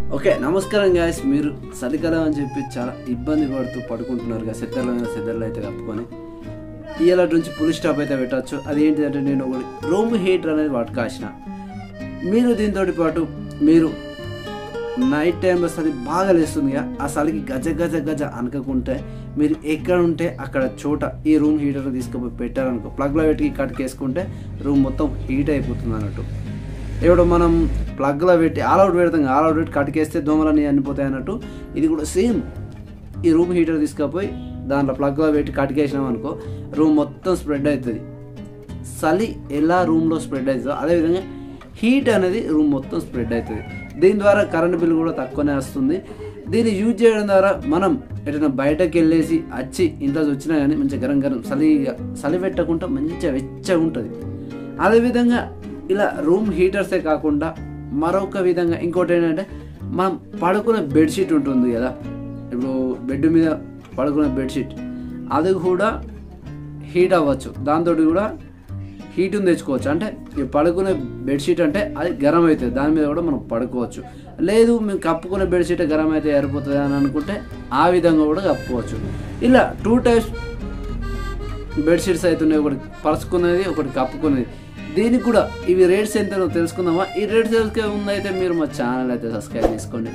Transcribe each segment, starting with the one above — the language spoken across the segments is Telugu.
ఓకే నమస్కారం గాయస్ మీరు చలికాలం అని చెప్పి చాలా ఇబ్బంది పడుతూ పడుకుంటున్నారు కదా సెద్దర్ల మీద సెద్దర్లు అయితే కప్పుకొని ఇవాళ నుంచి పులి స్టాప్ అయితే పెట్టచ్చు అది ఏంటిదంటే నేను ఒకటి రూమ్ హీటర్ అనేది పట్టుకాసిన మీరు దీంతో పాటు మీరు నైట్ టైంలో చలి బాగా లేస్తుంది కదా, ఆ చలికి గజ గజ గజ అనకుంటే మీరు ఎక్కడ ఉంటే అక్కడ చోట ఈ రూమ్ హీటర్ తీసుకుపోయి పెట్టారనుకో ప్లగ్లో పెట్టి కట్టుకేసుకుంటే రూమ్ మొత్తం హీట్ అయిపోతుంది అన్నట్టు ఇప్పుడు మనం ప్లగ్లో పెట్టి ఆల్ అవుట్ పెడతాం ఆల్ అవుట్ పెట్టి కట్టుకేస్తే దోమలన్నీ అనిపోతాయి అన్నట్టు ఇది కూడా సేమ్ ఈ రూమ్ హీటర్ తీసుకుపోయి దాంట్లో ప్లగ్లో పెట్టి కట్టుకేసినాం అనుకో రూమ్ మొత్తం స్ప్రెడ్ అవుతుంది చలి ఎలా రూమ్లో స్ప్రెడ్ అవుతుందో అదేవిధంగా హీట్ అనేది రూమ్ మొత్తం స్ప్రెడ్ అవుతుంది దీని ద్వారా కరెంట్ బిల్ కూడా తక్కువనే వస్తుంది దీన్ని యూజ్ చేయడం ద్వారా మనం ఎటైనా బయటకు వెళ్ళేసి వచ్చి ఇంట్లో వచ్చినా కానీ మంచిగా గరం గరం చలిగా చలి పెట్టకుండా మంచిగా వెచ్చగా ఉంటుంది అదేవిధంగా ఇలా రూమ్ హీటర్సే కాకుండా మరొక విధంగా ఇంకోటి ఏంటంటే మనం పడుకునే బెడ్షీట్ ఉంటుంది కదా ఇప్పుడు బెడ్ మీద పడుకునే బెడ్షీట్ అది కూడా హీట్ అవ్వచ్చు దాంతో కూడా హీట్ని తెచ్చుకోవచ్చు అంటే ఈ పడుకునే బెడ్షీట్ అంటే అది గరం అవుతుంది దాని మీద కూడా మనం పడుకోవచ్చు లేదు మేము కప్పుకునే బెడ్షీట్ గరం అయితే ఏరిపోతుంది అని అనుకుంటే ఆ విధంగా కూడా కప్పుకోవచ్చు ఇలా టూ టైప్స్ బెడ్షీట్స్ అవుతున్నాయి ఒకటి పరుచుకునేది ఒకటి కప్పుకునేది దీనికి కూడా ఇవి రేట్స్ ఎంతనో తెలుసుకుందామా ఈ రేట్స్ తెలుసుకే ముందైతే మీరు మా ఛానల్ అయితే సబ్స్క్రైబ్ చేసుకోండి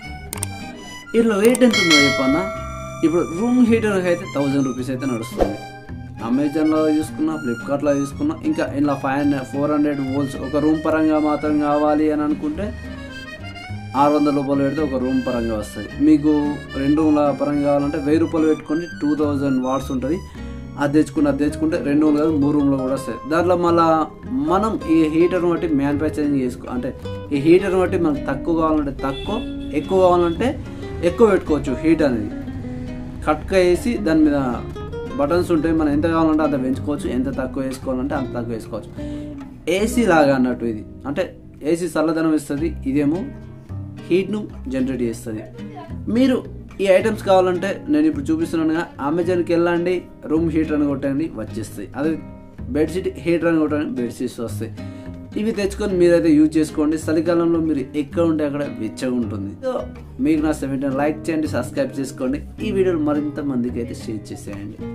ఇట్లా రేట్ ఎంత ఉందో చెప్పన్నా ఇప్పుడు రూమ్ హీటర్ అయితే థౌజండ్ రూపీస్ అయితే నడుస్తుంది అమెజాన్లో చూసుకున్నా ఫ్లిప్కార్ట్లో చూసుకున్నా ఇంకా ఇలా five hundred four hundred volts ఒక రూమ్ పరంగా మాత్రం కావాలి అని అనుకుంటే ఆరు వందల రూపాయలు పెడితే ఒక రూమ్ పరంగా వస్తుంది మీకు రెండు రూమ్ల పరంగా కావాలంటే వెయ్యి రూపాయలు పెట్టుకొని టూ థౌజండ్ వాట్స్ ఉంటుంది అది తెచ్చుకుని అది తెచ్చుకుంటే రెండు రూమ్లు కాదు మూడు రూమ్లో కూడా వస్తాయి దాంట్లో మళ్ళా మనం ఈ హీటర్ని బట్టి మ్యానుఫ్యాక్చరింగ్ చేసుకో అంటే ఈ హీటర్ని బట్టి మనకు తక్కువ కావాలంటే తక్కువ ఎక్కువ కావాలంటే ఎక్కువ పెట్టుకోవచ్చు హీట్ అనేది కట్క వేసి దాని మీద బటన్స్ ఉంటాయి మనం ఎంత కావాలంటే అంత పెంచుకోవచ్చు ఎంత తక్కువ వేసుకోవాలంటే అంత తక్కువ వేసుకోవచ్చు ఏసీ లాగా అన్నట్టు ఇది అంటే ఏసీ చల్లదనం ఇస్తుంది ఇదేమో హీట్ను జనరేట్ చేస్తుంది మీరు ఈ ఐటమ్స్ కావాలంటే నేను ఇప్పుడు చూపిస్తున్నానుగా అమెజాన్కి వెళ్ళండి రూమ్ హీటర్ అని కొట్టండి వచ్చేస్తాయి అదే బెడ్షీట్ హీటర్ అని కొట్టండి బెడ్షీట్స్ వస్తాయి ఇవి తెచ్చుకొని మీరైతే యూజ్ చేసుకోండి చలికాలంలో మీరు ఎక్కడ ఉంటే అక్కడ వెచ్చగా ఉంటుంది సో మీకు నా సెవెంటీన్ లైక్ చేయండి సబ్స్క్రైబ్ చేసుకోండి ఈ వీడియోలు మరింత మందికి అయితే షేర్ చేసేయండి